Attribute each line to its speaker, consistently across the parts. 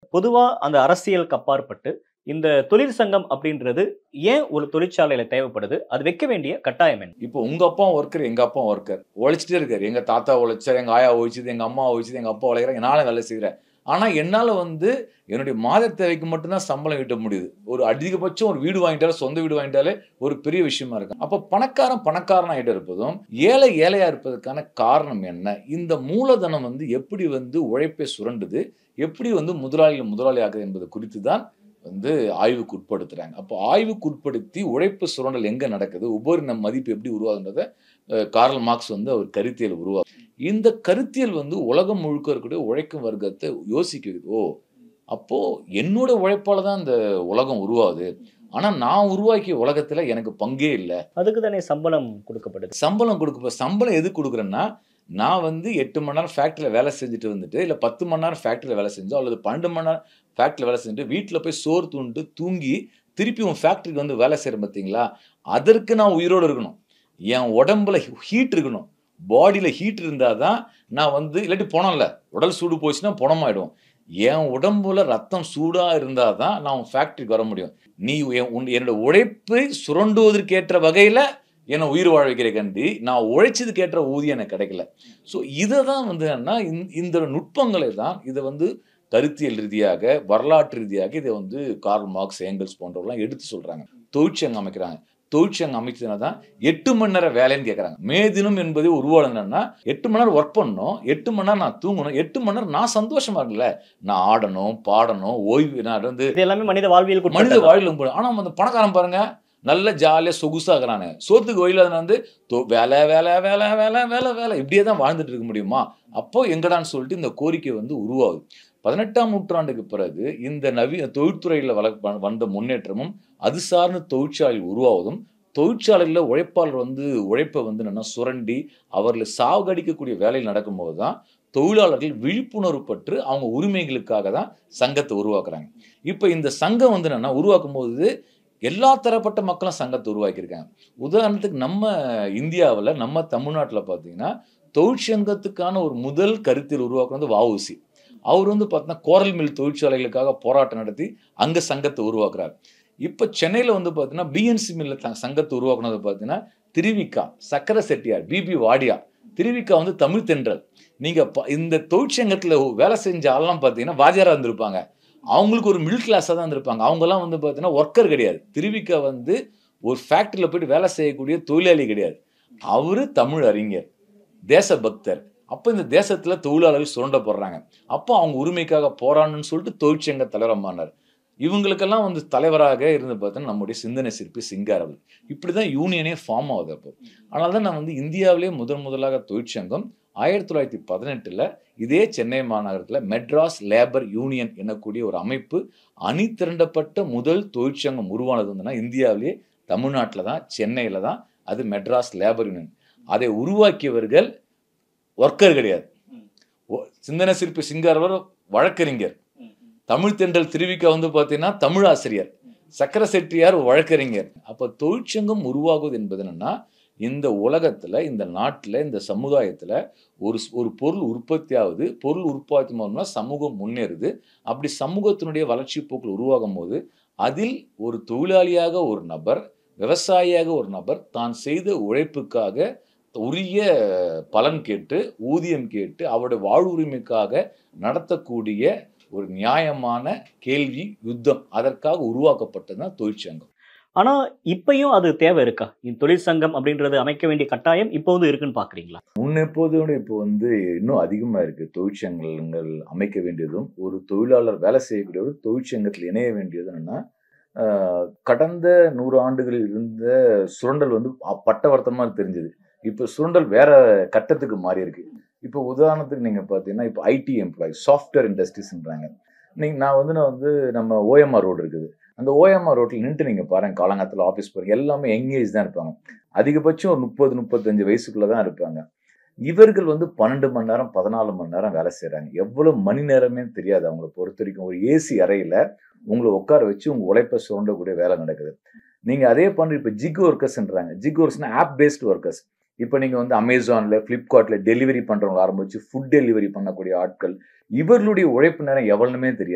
Speaker 1: பொதுவா அந்த அரசியலுக்கு அப்பாற்பட்டு இந்த தொழிற்சங்கம் அப்படின்றது ஏன் ஒரு தொழிற்சாலையில தேவைப்படுது அது வைக்க வேண்டிய கட்டாயம் என்ன
Speaker 2: இப்போ உங்க அப்பா ஒர்க்கர் எங்க அப்பா ஒர்க்கர் உழைச்சிட்டே இருக்காரு எங்க தாத்தா உழைச்சார் எங்க ஆயா உழைச்சது எங்க அம்மா உழைச்சது எங்க அப்பா உழைக்கிறாங்க நானும் வேலை செய்கிறேன் ஆனா என்னால வந்து என்னுடைய மாத தேவைக்கு மட்டும்தான் சம்பளம் ஈட்ட முடியுது ஒரு அதிகபட்சம் ஒரு வீடு வாங்கிட்டாலே சொந்த வீடு வாங்கிட்டாலே ஒரு பெரிய விஷயமா இருக்கு அப்ப பணக்காரன் பணக்காரன் ஆகிட்டு இருப்பதும் ஏழை ஏழையா இருப்பதற்கான காரணம் என்ன இந்த மூலதனம் வந்து எப்படி வந்து உழைப்பை சுரண்டுது எப்படி வந்து முதலாளிகள் முதலாளி ஆகுது என்பது குறித்து தான் வந்து ஆய்வுக்கு உட்படுத்துறாங்க அப்போ ஆய்வுக்கு உட்படுத்தி உழைப்பு சுரண்டல் எங்க நடக்குது உபரி நம் மதிப்பு எப்படி உருவாகுன்றத அஹ், கார்ல் மார்க்ஸ் வந்து அவர் கருத்தியல் உருவா இந்த கருத்தியல் வந்து உலகம் முழுக்க இருக்கக்கூடிய உழைக்கும் வர்க்கத்தை யோசிக்க வைக்குது. ஓ அப்போ என்னோட உழைப்பால தான் இந்த உலகம் உருவாகுது ஆனா நான் உருவாக்கிய உலகத்துல எனக்கு பங்கே இல்லை
Speaker 1: அதுக்கு தானே சம்பளம் கொடுக்கப்படுது
Speaker 2: சம்பளம் கொடுக்க சம்பளம் எது கொடுக்குறேன்னா நான் வந்து எட்டு மணி நேரம் ஃபேக்ட்ரியில் வேலை செஞ்சுட்டு வந்துட்டு இல்லை பத்து மணி நேரம் ஃபேக்ட்ரியில் வேலை செஞ்சோ அல்லது பன்னெண்டு மணி நேரம் ஃபேக்ட்ரியில் வேலை செஞ்சுட்டு வீட்டில் போய் சோறு தூண்டு தூங்கி திருப்பி உன் ஃபேக்ட்ரிக்கு வந்து வேலை செய்கிறேன் பார்த்தீங்களா அதற்கு நான் உயிரோடு இருக்கணும் என் உடம்புல ஹீட் இருக்கணும் பாடியில் ஹீட் இருந்தால் தான் நான் வந்து இல்லாட்டி பணம்ல உடல் சூடு போச்சுன்னா பணமாயிடும் என் உடம்புல ரத்தம் சூடாக இருந்தால் தான் நான் உன் ஃபேக்ட்ரிக்கு வர முடியும் நீ என் உன் என்னோட உழைப்பை சுரண்டுவதற்கேற்ற வகையில் என்னை உயிர் வாழ வைக்கிற கண்டி நான் உழைச்சதுக்கு ஏற்ற ஊதியம் எனக்கு கிடைக்கல ஸோ இதை தான் வந்து என்னன்னா இந்த- இந்த நுட்பங்களை தான் இதை வந்து கருத்தியல் ரீதியாக வரலாற்று ரீதியாக இதை வந்து கார்ல் மார்க்ஸ் ஏங்கல்ஸ் போன்றவர்கள்லாம் எடுத்து சொல்றாங்க தொழிற்சங்கம் அமைக்கிறாங்க தொழிற்சங்கம் அமைச்சதுனா தான் எட்டு மணி நேரம் வேலைன்னு கேட்குறாங்க மே தினம் என்பது உருவாடம் என்னன்னா எட்டு மணி நேரம் ஒர்க் பண்ணணும் எட்டு மணி நேரம் நான் தூங்கணும் எட்டு மணி நேரம் நான் சந்தோஷமா இருக்குல்ல நான் ஆடணும் பாடணும் ஓய்வு நான் வந்து
Speaker 1: இது எல்லாமே மனித வாழ்வியல்
Speaker 2: மனித வாழ்விலும் போடும் ஆனால் அந்த பணக்காரன் பாருங்க நல்ல ஜாலியாக சொகுசாகிறானு சோத்துக்கு வழியில் வந்து தொ- வேலை வேலை வேலை வேலை வேலை வேலை இப்படியே தான் வாழ்ந்துட்டு இருக்க முடியுமா அப்போ எங்கடான்னு சொல்லிட்டு இந்த கோரிக்கை வந்து உருவாகுது பதினெட்டாம் நூற்றாண்டுக்கு பிறகு இந்த நவீன தொழில்துறையில் வள வ- வந்த முன்னேற்றமும் அது சார்ந்த தொழிற்சாலை உருவாவதும் தொழிற்சாலையில் உழைப்பாளர் வந்து உழைப்பை வந்து என்னன்னா சுரண்டி அவர்களை சாவகடிக்கக்கூடிய வேலையில் நடக்கும்போது தான் தொழிலாளர்கள் விழிப்புணர்வு பற்று அவங்க உரிமைகளுக்காக தான் சங்கத்தை உருவாக்குறாங்க இப்போ இந்த சங்கம் வந்து என்னன்னா உருவாக்கும் போது எல்லா தரப்பட்ட மக்களும் சங்கத்தை உருவாக்கியிருக்காங்க உதாரணத்துக்கு நம்ம இந்தியாவில் நம்ம தமிழ்நாட்டில் பார்த்தீங்கன்னா தொழிற்சங்கத்துக்கான ஒரு முதல் கருத்தில் உருவாக்குனது வஉசி அவர் வந்து பார்த்தீங்கன்னா கோரல் மில் தொழிற்சாலைகளுக்காக போராட்டம் நடத்தி அங்கே சங்கத்தை உருவாக்குறாரு இப்போ சென்னையில் வந்து பார்த்தீங்கன்னா பிஎன்சி மில்ல த- சங்கத்தை உருவாக்குனது பார்த்தீங்கன்னா திருவிக்கா சக்கர செட்டியார் பிபி வாடியா திருவிக்கா வந்து தமிழ் தென்றல் நீங்கள் இந்த தொழிற்சங்கத்தில் வேலை செஞ்ச ஆள்லாம் பார்த்தீங்கன்னா வாஜியாரா இருந்திருப்பாங்க அவங்களுக்கு ஒரு மிடில் கிளாஸாக தான் இருந்திருப்பாங்க அவங்கெல்லாம் வந்து பார்த்தீங்கன்னா ஒர்க்கர் கிடையாது திருவிக்கா வந்து ஒரு ஃபேக்ட்ரியில் போயிட்டு வேலை செய்யக்கூடிய தொழிலாளி கிடையாது அவரு தமிழ் அறிஞர் தேசபக்தர் அப்போ இந்த தேசத்தில் தொழிலாளர்கள் சுரண்டப்படுறாங்க அப்போ அவங்க உரிமைக்காக போராடணும்னு சொல்லிட்டு தொழிற்சங்க தலைவராக மாறினார் இவங்களுக்கெல்லாம் வந்து தலைவராக இருந்து பார்த்தீங்கன்னா நம்முடைய சிந்தனை சிற்பி சிங்காரவர் இப்படி தான் யூனியனே ஃபார்ம் ஆகுது அப்போ அதனால தான் நான் வந்து இந்தியாவிலே முதன் முதலாக தொழிற்சங்கம் ஆயிரத்தி தொள்ளாயிரத்தி பதினெட்டில் இதே சென்னை மாநகரத்தில் மெட்ராஸ் லேபர் யூனியன் எனக்கூடிய ஒரு அமைப்பு அணி திரண்டப்பட்ட முதல் தொழிற்சங்கம் உருவானது வந்துன்னா இந்தியாவிலேயே தமிழ்நாட்டில் தான் சென்னையில் தான் அது மெட்ராஸ் லேபர் யூனியன் அதை உருவாக்கியவர்கள் ஒர்க்கர் கிடையாது ஒ- சிந்தனை சிற்பி சிங்காரவர் வழக்கறிஞர் தமிழ் தென்றல் திருவிக்கா வந்து பார்த்தீங்கன்னா தமிழ் ஆசிரியர் சக்கர செட்டியார் வழக்கறிஞர் அப்போ தொழிற்சங்கம் உருவாகுவது என்பது என்னன்னா இந்த உலகத்துல இந்த நாட்டுல இந்த சமுதாயத்துல ஒரு ஸ்- ஒரு பொருள் உற்பத்தி ஆகுது பொருள் உற்பத்தி மூலமா சமூகம் முன்னேறுது அப்படி சமூகத்தினுடைய வளர்ச்சி போக்கில் உருவாகும் போது அதில் ஒரு தொழிலாளியாக ஒரு நபர் விவசாயியாக ஒரு நபர் தான் செய்த உழைப்புக்காக உரிய பலன் கேட்டு ஊதியம் கேட்டு அவருடைய வாழ்வுரிமைக்காக நடத்தக்கூடிய ஒரு நியாயமான கேள்வி யுத்தம் அதற்காக உருவாக்கப்பட்டது தான் தொழிற்சங்கம்
Speaker 1: ஆனா இப்பயும் அது தேவை இருக்கா இந்த தொழிற்சங்கம் அப்படின்றது அமைக்க வேண்டிய கட்டாயம் இப்போ வந்து இருக்குன்னு பாக்குறீங்களா
Speaker 2: முன்னெப்போதோட இப்போ வந்து இன்னும் அதிகமாக இருக்கு தொழிற்சங்கங்கள் அமைக்க வேண்டியதும் ஒரு தொழிலாளர் வேலை செய்யக்கூடியவர் தொழிற்சங்கத்தில் இணைய வேண்டியது என்னன்னா ஆஹ், கடந்த நூறு ஆண்டுகளில் இருந்த சுரண்டல் வந்து அ- பட்டவர்த்தமாக தெரிஞ்சது இப்போ சுரண்டல் வேற கட்டத்துக்கு மாறி இருக்கு இப்போ உதாரணத்துக்கு நீங்க பார்த்தீங்கன்னா இப்போ ஐடி எம்ப்ளாய் சாஃப்ட்வேர் இண்டஸ்ட்ரீஸ்ன்றாங்க நீங்க நான் வந்து நான் வந்து நம்ம ஓஎம்ஆர் ரோடு இருக்குது அந்த ஓஎம்ஆர் ரோட்டில் நின்று நீங்க பாருங்க காலங்காலத்தில் ஆஃபீஸ் போறீங்க எல்லாமே எங்கேஜ் தான் இருப்பாங்க அதிகபட்சம் ஒரு முப்பது முப்பத்தஞ்சு வயசுக்குள்ள தான் இருப்பாங்க இவர்கள் வந்து பன்னெண்டு மணி நேரம் பதினாலு மணி நேரம் வேலை செய்றாங்க எவ்வளவு மணி நேரமே தெரியாது அவங்கள பொறுத்த வரைக்கும் ஒரு ஏசி அறையில உங்களை உட்கார வச்சு உங்க உழைப்பை சுரண்டக்கூடிய வேலை நடக்குது நீங்க அதே பண்ணி இப்போ ஜிக் ஒர்க்கர்ஸ்ன்றாங்க ஜிக் ஒர்க்ஸ்னா ஆப் பேஸ்ட் ஒர்க்கர்ஸ் இப்போ நீங்க வந்து அமேசான்ல ஃப்ளிப்கார்ட்ல டெலிவரி பண்றவங்க ஆரம்பிச்சு ஃபுட் டெலிவரி பண்ணக்கூடிய ஆட்கள் இவர்களுடைய உழைப்பு நேரம் எவ்வளவுமே தெரியாது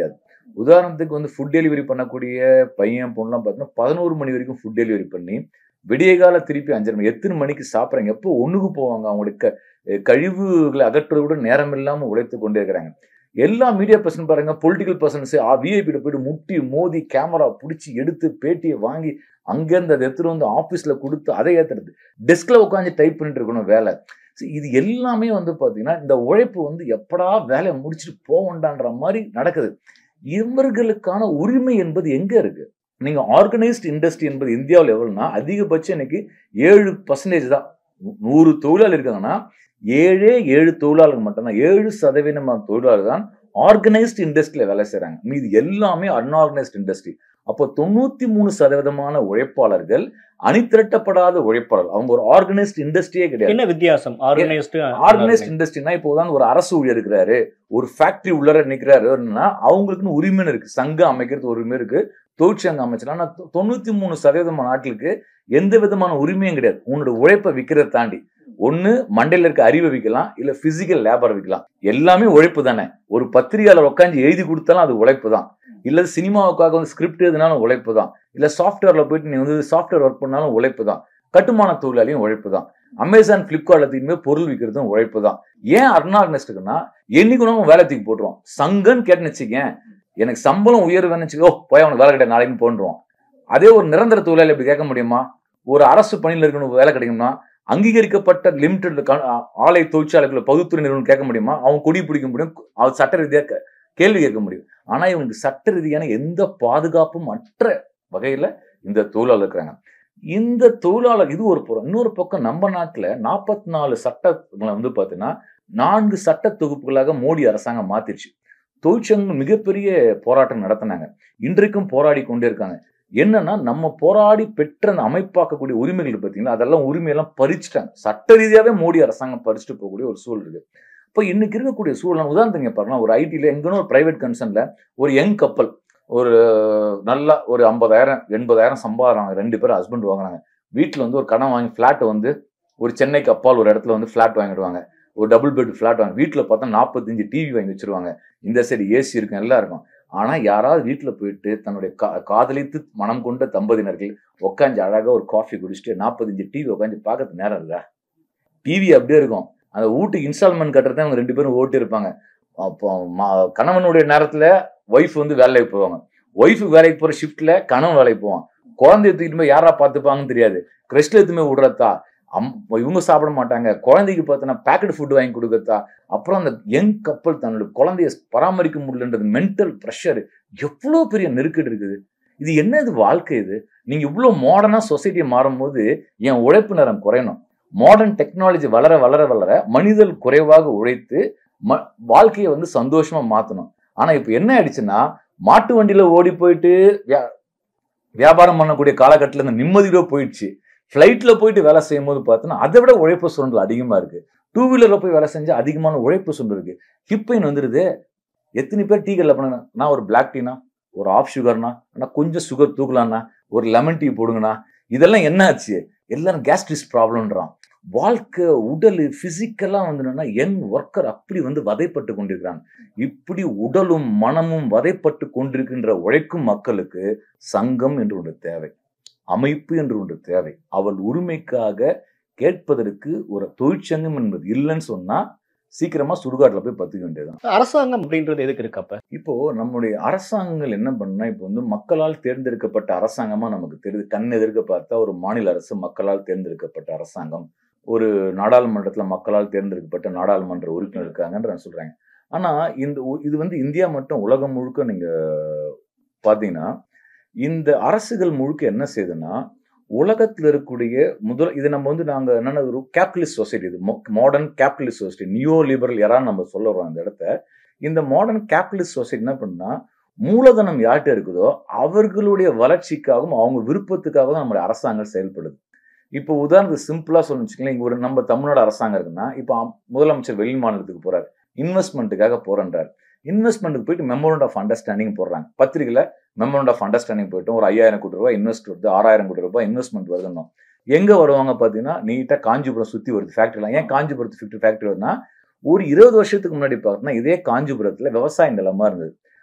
Speaker 2: உதாரணத்துக்கு வந்து ஃபுட் டெலிவரி பண்ணக்கூடிய பையன் பொண்ணுலாம் பார்த்தீங்கன்னா பதினோரு மணி வரைக்கும் ஃபுட் டெலிவரி பண்ணி விடிய கால திருப்பி அஞ்சரை மணி எத்தனை மணிக்கு சாப்பிட்றாங்க எப்போ ஒண்ணுக்கு போவாங்க அவங்களுடைய க- அஹ் கழிவுகளை அகற்றுறது கூட நேரம் இல்லாம உழைத்து கொண்டே இருக்கிறாங்க எல்லா மீடியா பர்சன் பாருங்க பொலிட்டிக்கல் பர்சன்ஸ் விஐபியில போயிட்டு முட்டி மோதி கேமரா பிடிச்சி எடுத்து பேட்டியை வாங்கி அங்கேருந்து அதை எடுத்துட்டு வந்து ஆஃபீஸில் கொடுத்து அதை ஏத்துறது டெஸ்க்ல உட்காந்து டைப் பண்ணிட்டு இருக்கணும் வேலை So இது எல்லாமே வந்து பார்த்தீங்கன்னா இந்த உழைப்பு வந்து எப்படா வேலையை முடிச்சுட்டு போகண்டான்ற மாதிரி நடக்குது இவர்களுக்கான உரிமை என்பது எங்க இருக்கு நீங்க ஆர்கனைஸ்ட் இண்டஸ்ட்ரி என்பது இந்தியாவில் எவ்வளவுனா அதிகபட்சம் இன்னைக்கு ஏழு பர்சன்டேஜ் தான் நூ- நூறு தொழிலாளர் இருக்காங்கன்னா ஏழே ஏழு தொழிலாளர்கள் மட்டும்தான் ஏழு சதவீதமான தொழிலாளர் தான் ஆர்கனைஸ்ட் இண்டஸ்ட்ரியில வேலை செய்றாங்க மீது எல்லாமே அன்ஆர்கனைஸ்ட் இண்டஸ்ட்ரி அப்போ தொண்ணூத்தி மூணு சதவீதமான உழைப்பாளர்கள் அணிதிரட்டப்படாத உழைப்பாளர்கள் அவங்க ஒரு ஆர்கனைஸ்ட் இண்டஸ்ட்ரியே கிடையாது
Speaker 1: என்ன வித்தியாசம் ஆர்கனைஸ்டு
Speaker 2: ஆர்கனைஸ்ட் இண்டஸ்ட்ரினா இப்போ தான் ஒரு அரசு ஊழியர் இருக்கிறாரு ஒரு ஃபேக்டரி உள்ளர நிக்கிறாருன்னா அவங்களுக்குன்னு உரிமை இருக்கு சங்கம் அமைக்கிறது உரிமை இருக்கு தொழிற்சங்கம் அமைச்சலாம் ஆனா தொ- தொண்ணூத்தி மூணு சதவீதமான நாட்களுக்கு எந்த விதமான உரிமையும் கிடையாது உன்னோட உழைப்பை விற்கிறத தாண்டி ஒண்ணு மண்டையில இருக்க அறிவை விற்கலாம் இல்ல பிசிக்கல் லேபர் விற்கலாம் எல்லாமே உழைப்பு தானே ஒரு பத்திரிகையாளர் உட்காந்து எழுதி கொடுத்தாலும் அது உழைப்பு தான் இல்ல சினிமாவுக்காக வந்து ஸ்கிரிப்ட் எழுதினாலும் உழைப்பு தான் இல்ல சாஃப்ட்வேர்ல போயிட்டு நீ வந்து சாஃப்ட்வேர் ஒர்க் பண்ணாலும் உழைப்பு தான் கட்டுமான தொழிலாளியும் உழைப்பு தான் அமேசான் பிளிப்கார்ட்ல தூக்கிமே பொருள் விற்கிறதும் உழைப்பு தான் ஏன் அர்னார்னஸ்டுக்குன்னா என்னைக்கு நம்ம வேலை தூக்கி போட்டுருவோம் சங்கன்னு கேட்டுன்னு வச்சுக்கேன் எனக்கு சம்பளம் உயர்வுன்னு வச்சுக்கோ போய் அவனுக்கு வேலை கிடையாது நாளைக்கு போன்றுவான் அதே ஒரு நிரந்தர தொழிலாளி அப்படி கேட்க முடியுமா ஒரு அரசு பணியில் இருக்கணும் வேலை கிடைக்கும்னா அங்கீகரிக்கப்பட்ட லிமிடெட் ஆலை தொழிற்சாலைக்குள்ள பொதுத்துறை நிறுவனம் கேட்க முடியுமா அவன் கொடி பிடிக்க முடியும் அவர் சட்ட ரீதியாக கே- கேள்வி கேட்க முடியும் ஆனா இவனுக்கு சட்ட ரீதியான எந்த பாதுகாப்பும் அற்ற வகையில இந்த தொழிலாளர் இருக்கிறாங்க இந்த தொழிலாளர் இது ஒரு புறம் இன்னொரு பக்கம் நம்ம நாட்டுல நாற்பத்தி நாலு சட்டங்களை வந்து பாத்தீங்கன்னா நான்கு சட்ட தொகுப்புகளாக மோடி அரசாங்கம் மாத்திருச்சு தொழிற்சங்கம் மிகப்பெரிய போராட்டம் நடத்தினாங்க இன்றைக்கும் போராடி கொண்டே இருக்காங்க என்னன்னா நம்ம போராடி பெற்ற அந்த அமைப்பாக்கக்கூடிய உரிமைகள் பார்த்தீங்களா அதெல்லாம் உரிமையெல்லாம் பறிச்சுட்டாங்க சட்ட ரீதியாவே மோடி அரசாங்கம் பறிச்சுட்டு போகக்கூடிய ஒரு சூழல் இருக்கு இப்போ இன்னைக்கு இருக்கக்கூடிய சூழல் உதாரணத்துக்கு இங்க பாருங்க ஒரு ஐடியில் எங்கன்னு ஒரு பிரைவேட் கன்சர்ன்ல ஒரு யங் கப்பல் ஒரு நல்ல ஒரு ஐம்பதாயிரம் எண்பதாயிரம் சம்பாதிறாங்க ரெண்டு பேரும் ஹஸ்பண்ட் வாங்குறாங்க வீட்டில் வந்து ஒரு கடன் வாங்கி ஃப்ளாட்டை வந்து ஒரு சென்னைக்கு அப்பால் ஒரு இடத்துல வந்து ஃப்ளாட் வாங்கிடுவாங்க ஒரு டபுள் பெட் ஃப்ளாட் வாங்கி வீட்டில் பார்த்தா நாற்பத்தஞ்சு டிவி வாங்கி வச்சிருவாங்க இந்த சைடு ஏசி இருக்கும் எல்லாம் இருக்கும் ஆனால் யாராவது வீட்டில் போயிட்டு தன்னுடைய கா காதலித்து மனம் கொண்ட தம்பதியினர்கள் உட்காந்து அழகாக ஒரு காஃபி குடிச்சிட்டு நாற்பத்தஞ்சு டிவி உட்காந்து பார்க்கறது நேரம் இருக்கா டிவி அப்படியே இருக்கும் அந்த வீட்டுக்கு இன்ஸ்டால்மெண்ட் கட்டுறத அவங்க ரெண்டு பேரும் ஓட்டி இருப்பாங்க அப்போ மா- கணவனுடைய நேரத்தில் ஒய்ஃப் வந்து வேலைக்கு போவாங்க ஒய்ஃப் வேலைக்கு போகிற ஷிஃப்ட்டில் கணவன் வேலைக்கு போவான் குழந்தைய தூக்கிட்டு போய் யாரா பார்த்துப்பாங்கன்னு தெரியாது கிரெஸ்ட்ல எதுவுமே விடுறதா அம் இவங்க சாப்பிட மாட்டாங்க குழந்தைக்கு பார்த்தோன்னா பேக்கெட் ஃபுட் வாங்கி கொடுக்கறதா அப்புறம் அந்த யங் கப்பல் தன்னோட குழந்தைய பராமரிக்க முடியலன்றது மென்டல் ப்ரெஷர் எவ்வளோ பெரிய நெருக்கடி இருக்குது இது என்ன இது வாழ்க்கை இது நீங்க இவ்வளோ மாடர்னா சொசைட்டியை மாறும்போது என் உழைப்பு நேரம் குறையணும் மாடர்ன் டெக்னாலஜி வளர வளர வளர மனிதல் குறைவாக உழைத்து ம வாழ்க்கையை வந்து சந்தோஷமா மாத்தணும் ஆனா இப்போ என்ன ஆயிடுச்சுன்னா மாட்டு வண்டியில ஓடி போயிட்டு வியா- வியாபாரம் பண்ணக்கூடிய காலகட்டத்தில் இந்த நிம்மதியோட போயிடுச்சு ஃப்ளைட்டில் போயிட்டு வேலை செய்யும் போது பார்த்தோன்னா அதை விட உழைப்பு சுரண்டல் அதிகமாக இருக்கு டூ வீலரில் போய் வேலை செஞ்சா அதிகமான உழைப்பு சுரண்டல் இருக்கு ஹிப் பெயின் வந்துடுது எத்தனை பேர் டீ கடையில் பண்ணுங்க நான் ஒரு பிளாக் டீனா ஒரு ஆஃப் சுகர்னா ஆனால் கொஞ்சம் சுகர் தூக்கலாம்னா ஒரு லெமன் டீ போடுங்கண்ணா இதெல்லாம் என்ன ஆச்சு எல்லாரும் கேஸ்ட்ரிஸ் ப்ராப்ளம்ன்றான் வாழ்க்கை உடல் பிசிக்கலாக வந்து என்னன்னா யங் ஒர்க்கர் அப்படி வந்து வதைப்பட்டு கொண்டிருக்கிறாங்க இப்படி உடலும் மனமும் வதைப்பட்டு கொண்டிருக்கின்ற உழைக்கும் மக்களுக்கு சங்கம் என்று ஒன்று தேவை அமைப்பு என்று ஒன்று தேவை அவள் உரிமைக்காக கேட்பதற்கு ஒரு தொழிற்சங்கம் என்பது இல்லைன்னு சொன்னா சீக்கிரமா சுடுகாட்டில் போய் பத்துக்க வேண்டியதுதான்
Speaker 1: அரசாங்கம் அப்படின்றது எதுக்கு இருக்கு அப்ப
Speaker 2: இப்போ நம்முடைய அரசாங்கங்கள் என்ன பண்ணா இப்போ வந்து மக்களால் தேர்ந்தெடுக்கப்பட்ட அரசாங்கமா நமக்கு தெரியுது கண் எதிர்க்க பார்த்தா ஒரு மாநில அரசு மக்களால் தேர்ந்தெடுக்கப்பட்ட அரசாங்கம் ஒரு நாடாளுமன்றத்துல மக்களால் தேர்ந்தெடுக்கப்பட்ட நாடாளுமன்ற உறுப்பினர் இருக்காங்கன்ற சொல்றாங்க ஆனா இந்த உ- இது வந்து இந்தியா மட்டும் உலகம் முழுக்க நீங்க பாத்தீங்கன்னா இந்த அரசுகள் முழுக்க என்ன செய்யுதுன்னா உலகத்தில் இருக்கக்கூடிய முதல் இது நம்ம வந்து நாங்க என்னென்ன ஒரு கேபிட்டலிஸ்ட் சொசைட்டி இது modern capitalist society neo liberal யாரான்னு நம்ம சொல்ல வரோம் அந்த இடத்த இந்த மாடர்ன் கேபிட்டலிஸ்ட் சொசைட்டி என்ன பண்ணா மூலதனம் யார்கிட்ட இருக்குதோ அவர்களுடைய வளர்ச்சிக்காகவும் அவங்க விருப்பத்துக்காகவும் தான் நம்மளுடைய அரசாங்கம் செயல்படுது இப்போ உதாரணத்துக்கு சிம்பிளா சொல்லணும் வச்சுக்கோங்களேன் இங்க ஒரு நம்ம தமிழ்நாடு அரசாங்கம் இருக்குன்னா இப்போ அம்- முதலமைச்சர் வெளி மாநிலத்துக்கு போறாரு இன்வெஸ்ட்மெண்ட்டுக்காக போறன்றார் இன்வெஸ்ட்மெண்ட்டுக்கு போயிட்டு மெமோரண்ட் ஆஃப் அண்டர்ஸ்டாண்டிங் போடுறாங்க பத்திரிகையில மெமோரண்ட் ஆஃப் அண்டர்ஸ்டாண்டிங் போயிட்டு ஒரு ஐயாயிரம் கோடி ரூபாய் இன்வெஸ்ட் வருது ஆறாயிரம் கோடி ரூபாய் இன்வெஸ்ட்மெண்ட் வருதுன்னு எங்க வருவாங்க பாத்தீங்கன்னா நீட்டா காஞ்சிபுரம் சுத்தி வருது ஃபேக்டரிலாம் ஏன் காஞ்சிபுரத்து ஃபிஃப்டி ஃபேக்டரி வருதுன்னா ஒரு இருபது வருஷத்துக்கு முன்னாடி பார்த்தீங்கன்னா இதே காஞ்சிபுரத்துல விவசாய நிலமா இருந்தது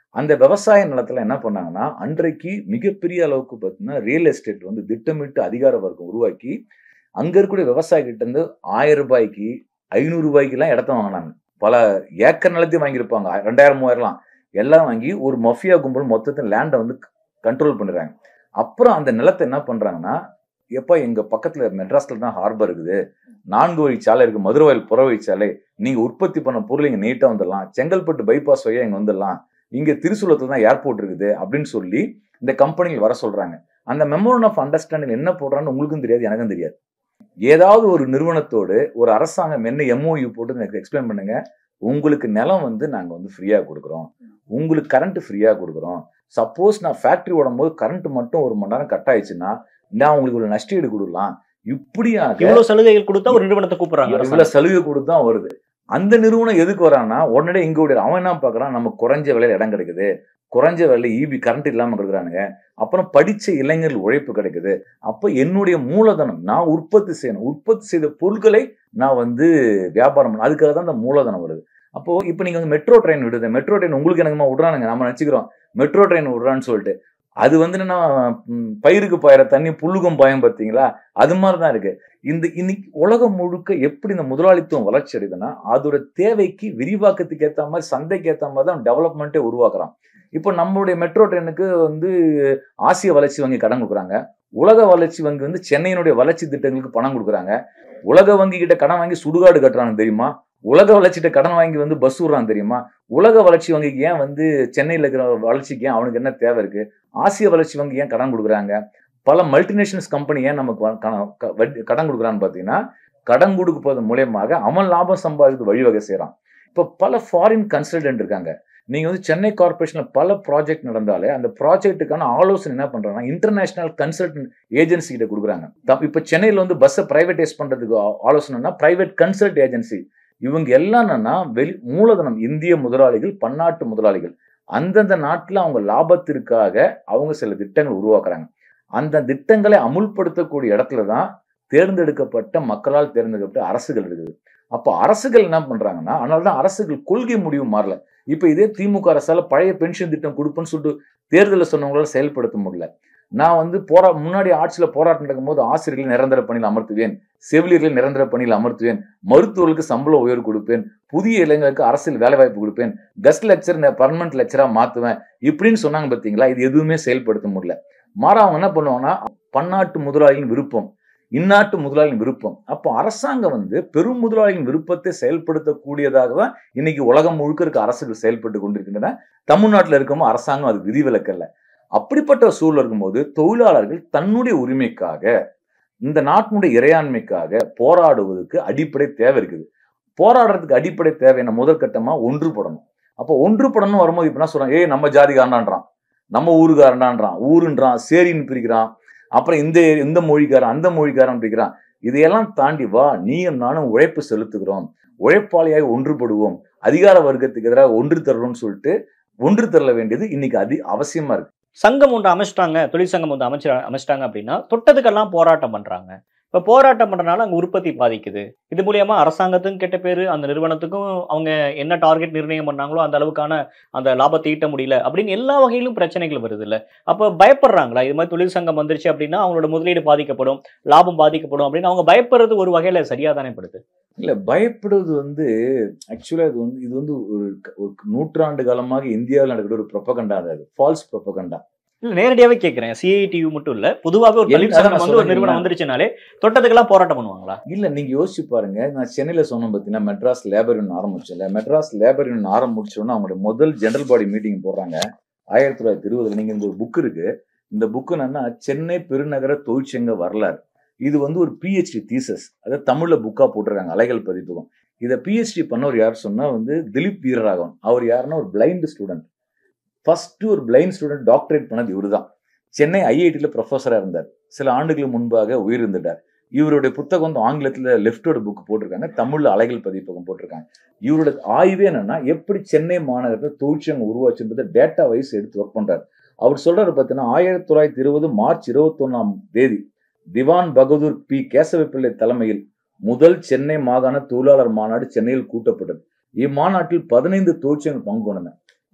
Speaker 2: அந்த விவசாய நிலத்துல என்ன பண்ணாங்கன்னா அன்றைக்கு மிகப்பெரிய அளவுக்கு பார்த்தீங்கன்னா ரியல் எஸ்டேட் வந்து திட்டமிட்டு அதிகார வர்க்கம் உருவாக்கி அங்க இருக்கக்கூடிய விவசாய கிட்ட இருந்து ஆயிரம் ரூபாய்க்கு ஐநூறு ரூபாய்க்குலாம் இடத்த வாங்கினாங்க பல ஏக்கர் நிலத்தையும் வாங்கியிருப்பாங்க ரெண்டாயிரம் மூவாயிரம்லாம் எல்லாம் வாங்கி ஒரு மஃபியா கும்பல் மொத்தத்தில் லேண்டை வந்து கண்ட்ரோல் பண்ணிடுறாங்க அப்புறம் அந்த நிலத்தை என்ன பண்றாங்கன்னா எப்போ எங்க பக்கத்துல மெட்ராஸ்ல தான் ஹார்பர் இருக்குது நான்கு வழி சாலை இருக்கு மதுரை வயல் புற வழி சாலை நீங்க உற்பத்தி பண்ண பொருள் இங்க நீட்டா வந்துடலாம் செங்கல்பட்டு பைபாஸ் வழியா இங்க வந்துடலாம் இங்க திருசூலத்துல தான் ஏர்போர்ட் இருக்குது அப்படின்னு சொல்லி இந்த கம்பெனிகள் வர சொல்றாங்க அந்த மெமோரன் ஆஃப் அண்டர்ஸ்டாண்டிங் என்ன போடுறான்னு உங்களுக்கும் தெரியாது எனக்கும் தெரியாது ஏதாவது ஒரு நிறுவனத்தோடு ஒரு அரசாங்கம் என்ன எம்ஓயு போட்டு எனக்கு எக்ஸ்பிளைன் பண்ணுங்க உங்களுக்கு நிலம் வந்து நாங்க வந்து ஃப்ரீயா கொடுக்குறோம் உங்களுக்கு கரண்ட் ஃப்ரீயா கொடுக்குறோம் சப்போஸ் நான் ஃபேக்டரி ஓடும் போது கரண்ட் மட்டும் ஒரு மணி நேரம் கட் ஆயிடுச்சுன்னா நான் உங்களுக்கு ஒரு நஷ்டீடு கொடுக்கலாம் இப்படியாக
Speaker 1: இவ்வளவு சலுகைகள் கொடுத்தா ஒரு நிறுவனத்தை கூப்பிடுறாங்க
Speaker 2: இவ்வளவு
Speaker 1: அரசாங்கம்.
Speaker 2: சலுகை கொடுத்து தான் வருது அந்த நிறுவனம் எதுக்கு வரான்னா உடனே இங்க ஓடி அவன் என்ன பாக்குறான் நமக்கு குறைஞ்ச விலையில இடம் கிடைக்குது குறைஞ்ச விலையில ஈபி கரண்ட் இல்லாம கொடுக்குறானுங்க அப்புறம் படிச்ச இளைஞர்கள் உழைப்பு கிடைக்குது அப்ப என்னுடைய மூலதனம் நான் உற்பத்தி செய்யணும் உற்பத்தி செய்த பொருட்களை நான் வந்து வியாபாரம் பண்ணணும் அதுக்காக தான் அந்த மூலதனம் வருது அப்போ இப்போ நீங்க வந்து மெட்ரோ ட்ரெயின் விடுது மெட்ரோ ட்ரெயின் உங்களுக்கு எனக்குமா விடுறானுங்க நம்ம நினைச்சுக்கிறோம் மெட்ரோ ட்ரெயின் விடுறான்னு சொல்லிட்டு அது வந்து என்னன்னா ம், பயிருக்கு பாயிற தண்ணி புல்லுக்கும் பாயம் பார்த்தீங்களா அது மாதிரி தான் இருக்கு இந்த இன்னைக்கு உலகம் முழுக்க எப்படி இந்த முதலாளித்துவம் வளர்ச்சி அடையுதுன்னா அதோட தேவைக்கு விரிவாக்கத்துக்கு ஏற்ற மாதிரி சந்தைக்கு ஏற்ற மாதிரி தான் டெவலப்மெண்ட்டே உருவாக்குறான் இப்போ நம்மளுடைய மெட்ரோ ட்ரெயினுக்கு வந்து ஆசிய வளர்ச்சி வங்கி கடன் கொடுக்குறாங்க உலக வளர்ச்சி வங்கி வந்து சென்னையினுடைய வளர்ச்சி திட்டங்களுக்கு பணம் கொடுக்குறாங்க உலக வங்கி கிட்ட கடன் வாங்கி சுடுகாடு கட்டுறாங்க தெரியுமா உலக வளர்ச்சிகிட்ட கடன் வாங்கி வந்து பஸ் விடுறான் தெரியுமா உலக வளர்ச்சி வங்கிக்கு ஏன் வந்து சென்னையில் இருக்கிற வளர்ச்சிக்கு ஏன் அவனுக்கு என்ன தேவை இருக்கு ஆசிய வளர்ச்சி வங்கி ஏன் கடன் கொடுக்குறாங்க பல மல்டிநேஷனல்ஸ் கம்பெனி ஏன் நமக்கு வ- கண- க- வட்டி- கடன் கொடுக்குறான்னு பார்த்தீங்கன்னா கடன் கொடுப்பது மூலியமாக அவன் லாபம் சம்பாதிக்க வழிவகை செய்கிறான் இப்போ பல ஃபாரின் கன்சல்டன்ட் இருக்காங்க நீங்க வந்து சென்னை கார்பரேஷன்ல பல ப்ராஜெக்ட் நடந்தாலே அந்த ப்ராஜெக்ட்டுக்கான ஆலோசனை என்ன பண்றாங்கன்னா இன்டர்நேஷனல் கன்சல்டன்ட் ஏஜென்சி கிட்ட கொடுக்குறாங்க த- இப்ப சென்னையில வந்து பஸ்ஸை பிரைவேடைஸ் பண்றதுக்கு ஆ- ஆலோசனைனா பிரைவேட் கன்சல்ட் ஏஜென்சி இவங்க எல்லாம் என்னன்னா வெளி மூலதனம் இந்திய முதலாளிகள் பன்னாட்டு முதலாளிகள் அந்தந்த நாட்டில் அவங்க லாபத்திற்காக அவங்க சில திட்டங்கள் உருவாக்குறாங்க அந்த திட்டங்களை அமுல்படுத்தக்கூடிய இடத்துல தான் தேர்ந்தெடுக்கப்பட்ட மக்களால் தேர்ந்தெடுக்கப்பட்ட அரசுகள் இருக்குது அப்போ அரசுகள் என்ன பண்றாங்கன்னா அதனால தான் அரசுகள் கொள்கை முடிவு மாறல இப்போ இதே திமுக அரசால பழைய பென்ஷன் திட்டம் கொடுப்பேன்னு சொல்லிட்டு தேர்தலில் சொன்னவங்களால செயல்படுத்த முடியல நான் வந்து போரா முன்னாடி ஆட்சியில் போராட்டம் நடக்கும்போது ஆசிரியர்களை நிரந்தர பணியில் அமர்த்துவேன் செவிலியர்களை நிரந்தர பணியில் அமர்த்துவேன் மருத்துவர்களுக்கு சம்பள உயர்வு கொடுப்பேன் புதிய இளைஞர்களுக்கு அரசியல் வேலைவாய்ப்பு கொடுப்பேன் கஸ்ட் லெக்சர் பர்மனன்ட் லெக்சரா மாத்துவேன் இப்படின்னு சொன்னாங்க பார்த்தீங்களா இது எதுவுமே செயல்படுத்த முடியல மாறா அவங்க என்ன பண்ணுவாங்கன்னா பன்னாட்டு முதலாளிகளின் விருப்பம் இந்நாட்டு முதலாளியின் விருப்பம் அப்போ அரசாங்கம் வந்து பெரும் முதலாளியின் விருப்பத்தை செயல்படுத்தக்கூடியதாக தான் இன்னைக்கு உலகம் முழுக்க இருக்க அரசுகள் செயல்பட்டு கொண்டிருக்கின்றன தமிழ்நாட்டில் இருக்கவும் அரசாங்கம் அது விதிவிலக்கல்ல அப்படிப்பட்ட சூழல் இருக்கும்போது தொழிலாளர்கள் தன்னுடைய உரிமைக்காக இந்த நாட்டினுடைய இறையாண்மைக்காக போராடுவதற்கு அடிப்படை தேவை இருக்குது போராடுறதுக்கு அடிப்படை தேவை என்ன முதல் கட்டமா ஒன்றுபடணும் அப்போ ஒன்றுபடணும் வரும்போது இப்ப என்ன சொல்றான் ஏய் நம்ம ஜாதிகாரனான்றான் நம்ம ஊருக்காரனான்றான் ஊருன்றான் சேரின்னு பிரிக்கிறான் அப்புறம் இந்த இந்த மொழிக்காரன் அந்த மொழிக்காரன் பிரிக்கிறான் இதையெல்லாம் தாண்டி வா நீயும் நானும் உழைப்பு செலுத்துகிறோம் உழைப்பாளியாக ஒன்றுபடுவோம் அதிகார வர்க்கத்துக்கு எதிராக ஒன்று தரணும்னு சொல்லிட்டு ஒன்று தரல வேண்டியது இன்னைக்கு அதி அவசியமா இருக்கு
Speaker 1: சங்கம் ஒன்று அமைச்சிட்டாங்க தொழிற்சங்கம் ஒன்று அமைச்சு அமைச்சிட்டாங்க அப்படின்னா தொட்டதுக்கெல்லாம் போராட்டம் பண்றாங்க இப்ப போராட்டம் பண்றதுனால அங்க உற்பத்தி பாதிக்குது இது மூலியமா அரசாங்கத்துக்கும் கெட்ட பேரு அந்த நிறுவனத்துக்கும் அவங்க என்ன டார்கெட் நிர்ணயம் பண்ணாங்களோ அந்த அளவுக்கான அந்த லாபத்தை ஈட்ட முடியல அப்படின்னு எல்லா வகையிலும் பிரச்சனைகள் வருது இல்ல அப்ப பயப்படுறாங்களா இது மாதிரி தொழிற்சங்கம் வந்துருச்சு அப்படின்னா அவங்களோட முதலீடு பாதிக்கப்படும் லாபம் பாதிக்கப்படும் அப்படின்னு அவங்க பயப்படுறது ஒரு வகையில சரியா தானே படுது
Speaker 2: இல்ல பயப்படுவது வந்து ஆக்சுவலா இது வந்து இது வந்து ஒரு க- ஒரு நூற்றாண்டு காலமாக இந்தியாவில் நடக்கிற ஒரு ப்ரொபகண்டா அது ஃபால்ஸ் ப்ரொபகண்டா
Speaker 1: இல்ல நேரடியாவே கேட்கிறேன் சிஐடியு மட்டும் இல்ல பொதுவாகவே ஒரு
Speaker 2: என்ன-
Speaker 1: தொழிற்சங்கம்
Speaker 2: அதான்
Speaker 1: வந்து ஒரு
Speaker 2: நான்
Speaker 1: நிறுவனம்
Speaker 2: சொல்றேன்.
Speaker 1: வந்துருச்சுனாலே தொட்டதுக்கெல்லாம் போராட்டம் பண்ணுவாங்களா
Speaker 2: இல்ல நீங்க யோசிச்சு பாருங்க நான் சென்னையில சொன்னேன் பார்த்தீங்கன்னா மெட்ராஸ் லேபர் யூனியன் ஆரம்பிச்சல மெட்ராஸ் லேபர் யூனியன் ஆரம்பிச்சோன்னா அவங்களுடைய முதல் ஜெனரல் பாடி மீட்டிங் போடுறாங்க ஆயிரத்தி தொள்ளாயிரத்தி இருபதுல நீங்க இந்த ஒரு புக் இருக்கு இந்த புக் என்னன்னா சென்னை பெருநகர தொழிற்சங்க வரலாறு இது வந்து ஒரு பிஹெச்டி தீசஸ் அதாவது தமிழ்ல புக்கா போட்டிருக்காங்க அலைகள் பதிப்பகம் இதை பிஹெச்டி பண்ணவர் யார் சொன்னா வந்து திலீப் வீரராகவன் அவர் யாருன்னா ஒரு பிளைண்ட் ஸ்டூடெண்ட் ஃபர்ஸ்ட் ஒரு பிளைண்ட் ஸ்டூடெண்ட் டாக்டரேட் பண்ணது இவர்தான் சென்னை ஐஐடியில் ப்ரொஃபஸராக இருந்தார் சில ஆண்டுகளுக்கு முன்பாக உயிரிழந்துட்டார் இவருடைய புத்தகம் வந்து ஆங்கிலத்தில் லெஃப்டோட புக் போட்டிருக்காங்க தமிழ்ல அலைகள் பதிப்பகம் போட்டிருக்காங்க இவரோட ஆய்வே என்னன்னா எப்படி சென்னை மாநகரத்தில் தொழிற்சங்கம் உருவாச்சுன்றதை டேட்டா வைஸ் எடுத்து ஒர்க் பண்றாரு அவர் சொல்றாரு பார்த்தீங்கன்னா ஆயிரத்தி தொள்ளாயிரத்தி இருபது மார்ச் இருபத்தொன்னாம் தேதி திவான் பகதூர் பி கேசவப்பிள்ளை தலைமையில் முதல் சென்னை மாகாண தொழிலாளர் மாநாடு சென்னையில் கூட்டப்பட்டது இம்மாநாட்டில் பதினைந்து தொழிற்சங்கங்கள் பங்கு கொண்டன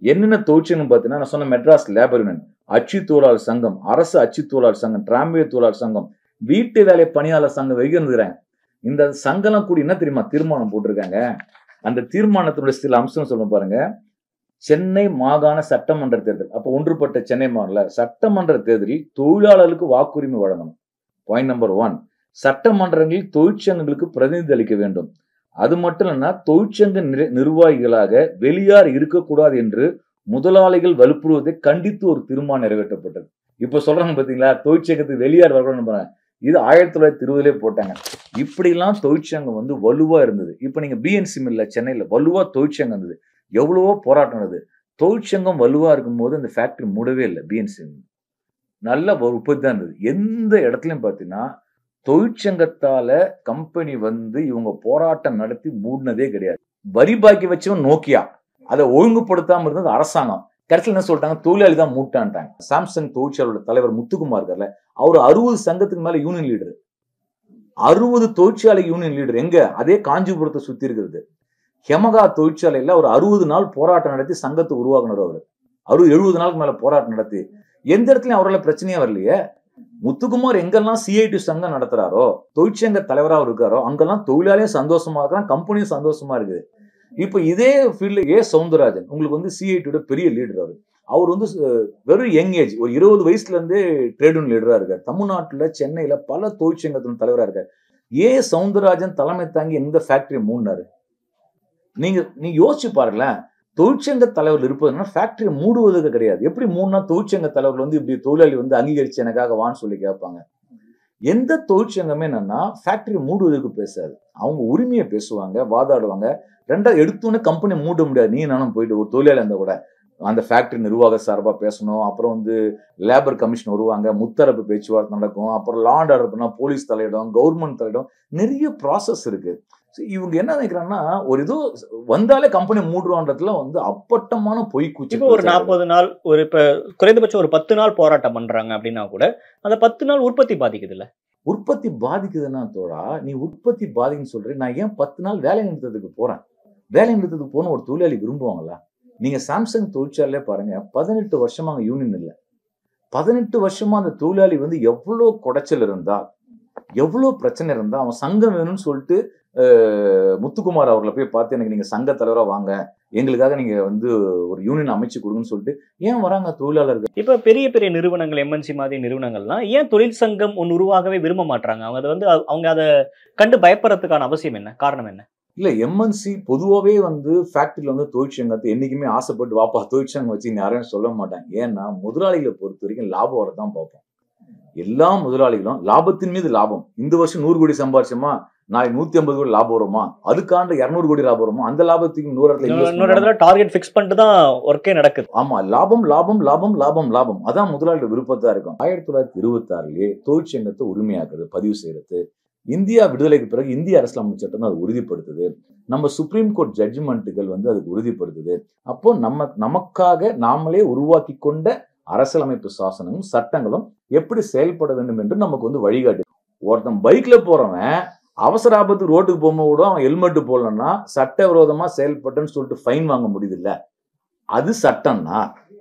Speaker 2: என்னென்ன தொழிற்சங்கம் பார்த்தீங்கன்னா நான் சொன்ன மெட்ராஸ் லேபர் யூனியன் அச்சு தொழிலாளர் சங்கம் அரசு அச்சு தொழிலாளர் சங்கம் டிராம்வே தொழிலாளர் சங்கம் வீட்டு வேலை பணியாளர் சங்கம் வரைக்கும் இருந்துக்கிறாங்க இந்த சங்கம்லாம் கூடி என்ன தெரியுமா தீர்மானம் போட்டிருக்காங்க அந்த தீர்மானத்தினுடைய சில அம்சம் சொல்ல பாருங்க சென்னை மாகாண சட்டமன்ற தேர்தல் அப்போ ஒன்றுபட்ட சென்னை மாநில சட்டமன்ற தேர்தலில் தொழிலாளர்களுக்கு வாக்குரிமை வழங்கணும் பாயிண்ட் நம்பர் ஒன் சட்டமன்றங்களில் தொழிற்சங்கங்களுக்கு பிரதிநிதி அளிக்க வேண்டும் அது மட்டும் இல்லைன்னா தொழிற்சங்க நிர- நிர்வாகிகளாக வெளியார் இருக்கக்கூடாது என்று முதலாளிகள் வலுப்புறுவதை கண்டித்து ஒரு தீர்மானம் நிறைவேற்றப்பட்டது இப்ப சொல்றாங்க பாத்தீங்களா தொழிற்சங்கத்துக்கு வெளியார் வரணும்னு போறாங்க இது ஆயிரத்தி தொள்ளாயிரத்தி இருபதுலேயே போட்டாங்க இப்படிலாம் தொழிற்சங்கம் வந்து வலுவா இருந்தது இப்ப நீங்க பிஎன்சி மில்ல சென்னையில வலுவா தொழிற்சங்கம் இருந்தது எவ்வளவோ போராட்டம் நடந்தது தொழிற்சங்கம் வலுவா இருக்கும்போது அந்த ஃபேக்டரி மூடவே இல்லை பிஎன்சி நல்ல ஒரு உற்பத்தி தான் இருந்தது எந்த இடத்துலயும் பார்த்தீங்கன்னா தொழிற்சங்கத்தால கம்பெனி வந்து இவங்க போராட்டம் நடத்தி மூடினதே கிடையாது வரி பாக்கி வச்சவன் நோக்கியா அதை ஒழுங்குபடுத்தாம இருந்தது அரசாங்கம் கடைசியில் என்ன சொல்லிட்டாங்க தொழிலாளி தான் மூட்டான்ட்டாங்க சாம்சங் தொழிற்சாலையோட தலைவர் முத்துக்குமார் இருக்கார்ல அவர் அறுபது சங்கத்துக்கு மேல யூனியன் லீடர் அறுபது தொழிற்சாலை யூனியன் லீடர் எங்க அதே காஞ்சிபுரத்தை சுத்தி இருக்கிறது ஹெமகா தொழிற்சாலையில ஒரு அறுபது நாள் போராட்டம் நடத்தி சங்கத்தை உருவாக்குனர் அவர் அறுபது எழுபது நாளுக்கு மேல போராட்டம் நடத்தி எந்த இடத்துலயும் அவரால் பிரச்சனையே வரலையே முத்துக்குமார் எங்கெல்லாம் சிஐடி சங்கம் நடத்துறாரோ தொழிற்சங்க தலைவரா அவர் இருக்காரோ அங்கெல்லாம் தொழிலாளியும் சந்தோஷமா இருக்கிறான் கம்பெனியும் சந்தோஷமா இருக்குது இப்போ இதே ஃபீல்ட்ல ஏ சவுந்தரராஜன் உங்களுக்கு வந்து சிஐடியோட பெரிய லீடர் அவர் அவர் வந்து அஹ், வெறும் யங் ஏஜ் ஒரு இருபது வயசுல இருந்தே ட்ரேட் யூனியன் லீடரா இருக்கார் தமிழ்நாட்டுல சென்னையில பல தொழிற்சங்கத்தின் தலைவரா இருக்கார் ஏ சவுந்தரராஜன் தலைமை தாங்கி எந்த ஃபேக்டரி மூடினாரு நீங்க நீங்க யோசிச்சு பாருங்களேன் தொழிற்சங்க தலைவர் இருப்பதுன்னா ஃபேக்டரி மூடுவதற்கு கிடையாது எப்படி மூணுனா தொழிற்சங்க தலைவர்கள் வந்து இப்படி தொழிலாளி வந்து அங்கீகரிச்சு எனக்காக வான்னு சொல்லி கேட்பாங்க எந்த தொழிற்சங்கமே என்னன்னா ஃபேக்டரி மூடுவதற்கு பேசாது அவங்க உரிமையை பேசுவாங்க வாதாடுவாங்க ரெண்டாவது எடுத்தோன்னே கம்பெனி மூட முடியாது நீ நானும் போயிட்டு ஒரு தொழிலாளி இருந்தா கூட அந்த ஃபேக்டரி நிர்வாக சார்பா பேசணும் அப்புறம் வந்து லேபர் கமிஷன் வருவாங்க முத்தரப்பு பேச்சுவார்த்தை நடக்கும் அப்புறம் லாண்ட் ஆர்டர் பண்ணா போலீஸ் தலையிடும் கவர்மெண்ட் தலையிடும் நிறைய ப்ராசஸ் இருக்கு So, இவங்க என்ன நினைக்கிறாங்கன்னா ஒரு இது வந்தாலே கம்பெனி மூடுறோன்றதுல வந்து அப்பட்டமான பொய் கூச்சு
Speaker 1: இப்போ ஒரு நாற்பது நாள் ஒரு இப்ப குறைந்தபட்சம் ஒரு பத்து நாள் போராட்டம் பண்றாங்க அப்படின்னா கூட அந்த பத்து நாள் உற்பத்தி பாதிக்குது இல்ல
Speaker 2: உற்பத்தி பாதிக்குதுன்னா தோழா நீ உற்பத்தி பாதிக்குன்னு சொல்ற நான் ஏன் பத்து நாள் வேலை நிறுத்தத்துக்கு போறேன் வேலை நிறுத்தத்துக்கு போன ஒரு தொழிலாளி விரும்புவாங்களா நீங்க சாம்சங் தொழிற்சாலையிலே பாருங்க பதினெட்டு வருஷமா அங்க யூனியன் இல்லை பதினெட்டு வருஷமா அந்த தொழிலாளி வந்து எவ்வளோ குடைச்சல் இருந்தா எவ்வளோ பிரச்சனை இருந்தா அவன் சங்கம் வேணும்னு சொல்லிட்டு அஹ், முத்துக்குமார் அவர்களை போய் பார்த்து எனக்கு நீங்க சங்க தலைவரா வாங்க எங்களுக்காக நீங்க வந்து ஒரு யூனியன் அமைச்சு கொடுங்கன்னு சொல்லிட்டு ஏன் வராங்க தொழிலாளர்கள்
Speaker 1: இப்ப பெரிய பெரிய நிறுவனங்கள் எம்என்சி மாதிரி நிறுவனங்கள்லாம் ஏன் தொழில் சங்கம் ஒன்று உருவாகவே விரும்ப மாட்டாங்க அவங்க அதை வந்து அ- அவங்க அதை கண்டு பயப்படுறதுக்கான அவசியம் என்ன காரணம் என்ன
Speaker 2: இல்ல எம்என்சி பொதுவாகவே வந்து ஃபேக்டரியில வந்து தொழிற்சங்கத்தை என்னைக்குமே ஆசைப்பட்டு வாப்பா தொழிற்சங்கம் வச்சு யாரையும் சொல்ல மாட்டாங்க ஏன்னா முதலாளிகளை பொறுத்த வரைக்கும் லாபம் வரதான் பார்ப்போம் எல்லா முதலாளிகளும் லாபத்தின் மீது லாபம் இந்த வருஷம் நூறு கோடி சம்பாரிச்சோமா நாளைக்கு நூத்தி ஐம்பது கோடி லாபம் வருமா அதுக்காண்டு இருநூறு கோடி லாபம் வருமா அந்த லாபத்துக்கு இன்னொரு இடத்துல invest
Speaker 1: இன்னொரு
Speaker 2: பண்ணுவாங்க.
Speaker 1: இடத்துல டார்கெட் ஃபிக்ஸ் பண்ணிட்டு தான் ஒர்க்கே நடக்குது
Speaker 2: ஆமா லாபம் லாபம் லாபம் லாபம் லாபம் அதான் முதலாளியோட விருப்பத்தா இருக்கும் ஆயிரத்தி தொள்ளாயிரத்தி இருபத்தி ஆறுலயே தொழிற்சங்கத்தை உரிமையாக்குறது பதிவு செய்யறது இந்தியா விடுதலைக்கு பிறகு இந்திய அரசியலமைப்பு சட்டம் தான் அது உறுதிப்படுத்துது நம்ம சுப்ரீம் கோர்ட் ஜட்ஜ்மெண்ட்டுகள் வந்து அதுக்கு உறுதிப்படுத்துது அப்போ நம்ம நமக்காக நாமளே உருவாக்கி கொண்ட அரசியலமைப்பு சாசனமும் சட்டங்களும் எப்படி செயல்பட வேண்டும் என்று நமக்கு வந்து வழிகாட்டு ஒருத்தன் பைக்ல போறவன் அவசர ஆபத்து ரோட்டுக்கு போகும்போது கூட அவன் ஹெல்மெட் போடலன்னா சட்டவிரோதமா செயல்பட்டேன்னு சொல்லிட்டு ஃபைன் வாங்க முடியுது இல்ல அது சட்டம்னா